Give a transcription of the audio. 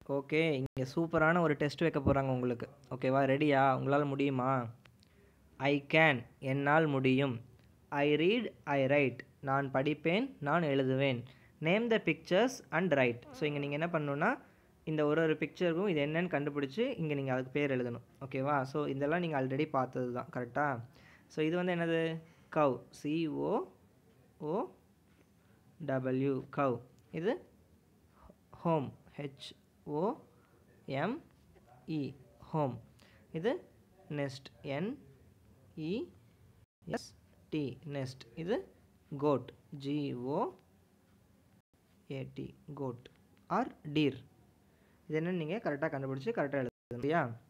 okay இங்கே சூப்பரான ஒரு டெஸ்ட் வைக்க போகிறாங்க உங்களுக்கு ஓகேவா ரெடியா உங்களால் முடியுமா ஐ கேன் என்னால் முடியும் ஐ ரீட் ஐ ரைட் நான் படிப்பேன் நான் எழுதுவேன் name the pictures and write so இங்கே நீங்கள் என்ன பண்ணணுன்னா இந்த ஒரு ஒரு பிக்சருக்கும் இது என்னன்னு கண்டுபிடிச்சி இங்கே நீங்கள் அதுக்கு பேர் எழுதணும் ஓகேவா ஸோ இதெல்லாம் நீங்கள் ஆல்ரெடி பார்த்தது தான் கரெக்டாக ஸோ இது வந்து என்னது கவ் சிஓ ஓ டபிள்யூ கவ் இது home H O M E home இது nest N E S T nest இது goat G O A T goat R deer இது என்னன்னு நீங்கள் கரெக்டாக கண்டுபிடிச்சி கரெக்டாக எழுதணும் இல்லையா